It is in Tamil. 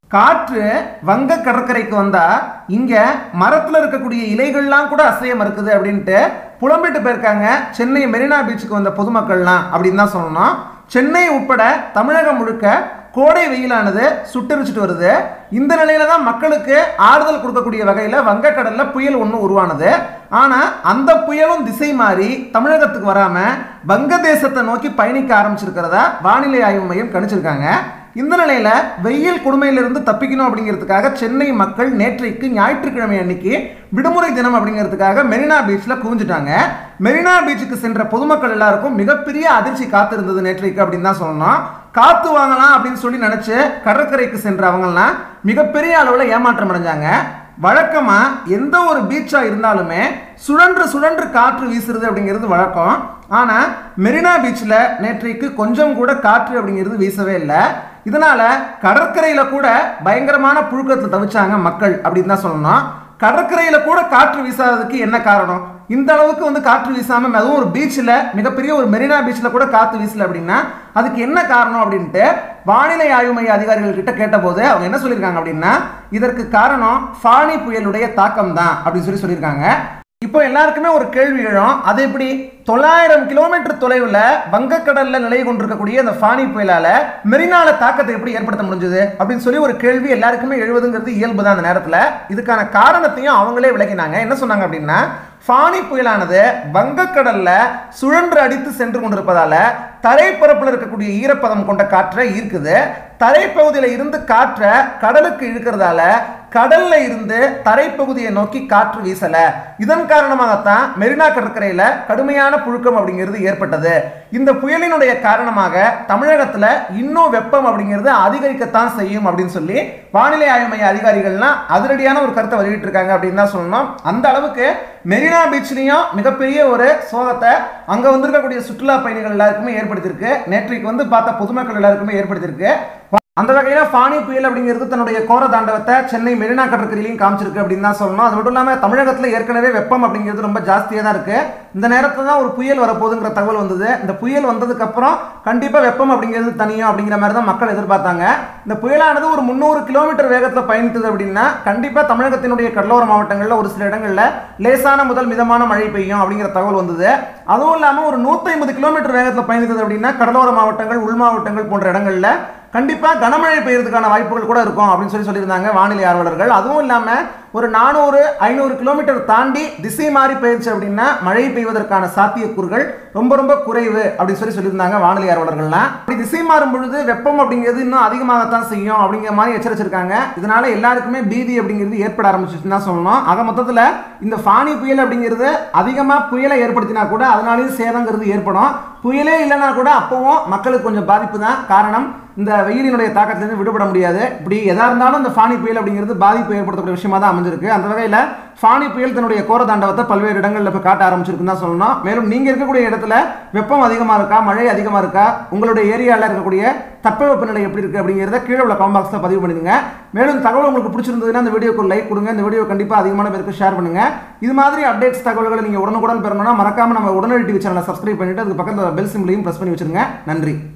காற்று வங்க கடற்கரைக்கு வந்தா இங்க மரத்துல இருக்கக்கூடிய இலைகள்லாம் கூட அசைய மறுக்குது அப்படின்ட்டு புலம்பிட்டு போயிருக்காங்க சென்னை மெரினா பீச்சுக்கு வந்த பொதுமக்கள்லாம் அப்படின்னு தான் சொல்லணும் சென்னை உட்பட தமிழகம் முழுக்க கோடை வெயிலானது சுட்டரிச்சிட்டு வருது இந்த நிலையில தான் மக்களுக்கு ஆறுதல் கொடுக்கக்கூடிய வகையில் வங்கக்கடல்ல புயல் ஒன்று உருவானது ஆனா அந்த புயலும் திசை மாறி தமிழகத்துக்கு வராம வங்கதேசத்தை நோக்கி பயணிக்க ஆரம்பிச்சிருக்கிறதா வானிலை ஆய்வு மையம் கணிச்சிருக்காங்க இந்த நிலையில வெயில் கொடுமையிலிருந்து தப்பிக்கணும் அப்படிங்கிறதுக்காக சென்னை மக்கள் நேற்றைக்கு ஞாயிற்றுக்கிழமை அன்னைக்கு விடுமுறை தினம் அப்படிங்கிறதுக்காக மெரினா பீச்சில் குவிஞ்சிட்டாங்க மெரினா பீச்சுக்கு சென்ற பொதுமக்கள் எல்லாருக்கும் மிகப்பெரிய அதிர்ச்சி காத்திருந்தது நேற்றைக்கு அப்படின்னு தான் சொல்லணும் காத்து வாங்கலாம் அப்படின்னு சொல்லி நினைச்சு கடற்கரைக்கு சென்ற அவங்கெல்லாம் மிகப்பெரிய அளவில் ஏமாற்றம் அடைஞ்சாங்க வழக்கமா எந்த ஒரு பீச்சா இருந்தாலுமே சுழன்று சுழன்று காற்று வீசுறது அப்படிங்கிறது வழக்கம் ஆனா மெரினா பீச்சில் நேற்றைக்கு கொஞ்சம் கூட காற்று அப்படிங்கிறது வீசவே இல்லை இதனால கடற்கரையில கூட பயங்கரமான புழுக்கத்தில் தவிச்சாங்க மக்கள் அப்படின்னு தான் சொல்லணும் கடற்கரையில கூட காற்று வீசாததுக்கு என்ன காரணம் இந்த அளவுக்கு வந்து காற்று வீசாம அதுவும் ஒரு பீச்சில் மிகப்பெரிய ஒரு மெரினா பீச்சில் கூட காற்று வீசல அப்படின்னா அதுக்கு என்ன காரணம் அப்படின்ட்டு வானிலை ஆய்வு மைய அதிகாரிகள் கிட்ட கேட்டபோது அவங்க என்ன சொல்லியிருக்காங்க அப்படின்னா இதற்கு காரணம் ஃபானி புயலுடைய தாக்கம் தான் அப்படின்னு சொல்லி சொல்லியிருக்காங்க இப்போ எல்லாருக்குமே ஒரு கேள்வி எழும் அது எப்படி தொள்ளாயிரம் கிலோமீட்டர் தொலைவில் வங்கக்கடல்ல நிலை கொண்டிருக்கக்கூடிய அந்த ஃபானி புயலால மெரினால தாக்கத்தை எப்படி ஏற்படுத்த முடிஞ்சது அப்படின்னு சொல்லி ஒரு கேள்வி எல்லாருக்குமே எழுவதுங்கிறது இயல்பு தான் அந்த நேரத்தில் இதுக்கான காரணத்தையும் அவங்களே விளக்கினாங்க என்ன சொன்னாங்க அப்படின்னா ஃபானி புயலானது வங்கக்கடல்ல சுழன்று அடித்து சென்று கொண்டிருப்பதால தரைப்பரப்பில் இருக்கக்கூடிய ஈரப்பதம் கொண்ட காற்றை ஈர்க்குது தரைப்பகுதியில் இருந்து காற்றை கடலுக்கு இழுக்கிறதால கடல்ல இருந்து தரைப்பகுதியை நோக்கி காற்று வீசல இதன் காரணமாகத்தான் மெரினா கடற்கரையில கடுமையான புழுக்கம் அப்படிங்கிறது ஏற்பட்டது இந்த புயலினுடைய காரணமாக தமிழகத்துல இன்னும் வெப்பம் அப்படிங்கிறது அதிகரிக்கத்தான் செய்யும் அப்படின்னு சொல்லி வானிலை ஆய்வு மைய அதிகாரிகள்லாம் அதிரடியான ஒரு கருத்தை வெளியிட்டு இருக்காங்க அப்படின்னு தான் சொல்லணும் அந்த அளவுக்கு மெரினா பீச்லயும் மிகப்பெரிய ஒரு சோகத்தை அங்க வந்திருக்கக்கூடிய சுற்றுலா பயணிகள் எல்லாருக்குமே ஏற்படுத்தியிருக்கு நேற்றைக்கு வந்து பார்த்த பொதுமக்கள் எல்லாருக்குமே ஏற்படுத்தியிருக்கு அந்த வகையில் ஃபானி புயல் அப்படிங்கிறது தன்னுடைய கோர தாண்டவத்தை சென்னை மெரினா கடற்கரையிலையும் காமிச்சிருக்கு அப்படின்னு தான் சொல்லணும் அது மட்டும் இல்லாமல் தமிழகத்தில் ஏற்கனவே வெப்பம் அப்படிங்கிறது ரொம்ப ஜாஸ்தியாக தான் இருக்கு இந்த நேரத்தில் தான் ஒரு புயல் வரப்போகுதுங்கிற தகவல் வந்தது இந்த புயல் வந்ததுக்கப்புறம் கண்டிப்பாக வெப்பம் அப்படிங்கிறது தனியும் அப்படிங்கிற மாதிரி தான் மக்கள் எதிர்பார்த்தாங்க இந்த புயலானது ஒரு முந்நூறு கிலோமீட்டர் வேகத்தில் பயணித்தது அப்படின்னா கண்டிப்பாக தமிழகத்தினுடைய கடலோர மாவட்டங்களில் ஒரு சில இடங்களில் லேசான முதல் மிதமான மழை பெய்யும் அப்படிங்கிற தகவல் வந்தது அதுவும் இல்லாமல் ஒரு நூற்றி ஐம்பது கிலோமீட்டர் வேகத்தில் பயணித்தது அப்படின்னா கடலோர மாவட்டங்கள் உள் மாவட்டங்கள் போன்ற இடங்களில் கண்டிப்பாக கனமழை பெய்யறதுக்கான வாய்ப்புகள் கூட இருக்கும் அப்படின்னு சொல்லி சொல்லியிருந்தாங்க வானிலை ஆர்வலர்கள் அதுவும் இல்லாமல் ஒரு நானூறு ஐநூறு கிலோமீட்டர் தாண்டி திசை மாறி போயிடுச்சு அப்படின்னா மழை பெய்வதற்கான சாத்தியக்கூறுகள் ரொம்ப ரொம்ப குறைவு அப்படின்னு சொல்லி சொல்லியிருந்தாங்க வானிலை ஆர்வலர்கள்லாம் அப்படி திசை மாறும் பொழுது வெப்பம் அப்படிங்கிறது இன்னும் அதிகமாகத்தான் செய்யும் அப்படிங்கிற மாதிரி எச்சரிச்சிருக்காங்க இதனால எல்லாருக்குமே பீதி அப்படிங்கிறது ஏற்பட ஆரம்பிச்சிச்சுன்னு தான் சொல்லணும் ஆக மொத்தத்தில் இந்த ஃபானி புயல் அப்படிங்கிறது அதிகமாக புயலை ஏற்படுத்தினா கூட அதனாலேயும் சேதங்கிறது ஏற்படும் புயலே இல்லைனா கூட அப்பவும் மக்களுக்கு கொஞ்சம் பாதிப்பு தான் காரணம் இந்த வெயிலினுடைய தாக்கத்திலிருந்து விடுபட முடியாது இப்படி எதா இருந்தாலும் இந்த ஃபானி புயல் அப்படிங்கிறது பாதிப்பு ஏற்படுத்தக்கூடிய விஷயமா தான் அமைஞ்சிருக்கு அந்த வகையில் ஃபானி புயல் தன்னுடைய கோர தாண்டவத்தை பல்வேறு இடங்களில் இப்போ காட்ட ஆரம்பிச்சிருக்குன்னு தான் சொல்லணும் மேலும் நீங்கள் இருக்கக்கூடிய இடத்துல வெப்பம் அதிகமாக இருக்கா மழை அதிகமாக இருக்கா உங்களுடைய ஏரியாவில் இருக்கக்கூடிய தட்பவெப்பநிலை எப்படி இருக்குது அப்படிங்கிறத கீழே உள்ள கமெண்ட் பாக்ஸில் பதிவு பண்ணிடுங்க மேலும் தகவல் உங்களுக்கு பிடிச்சிருந்ததுன்னா இந்த வீடியோக்கு லைக் கொடுங்க இந்த வீடியோ கண்டிப்பாக அதிகமான பேருக்கு ஷேர் பண்ணுங்க இது மாதிரி அப்டேட்ஸ் தகவல்களை நீங்கள் உடனுக்குடன் பெறணும்னா மறக்காம நம்ம உடனடி டிவி சேனலை சப்ஸ்கிரைப் பண்ணிட்டு அதுக்கு பக்கத்தில் பெல் சிம்லையும் ப்ரெஸ் பண்ணி வச்சிருங்க நன்றி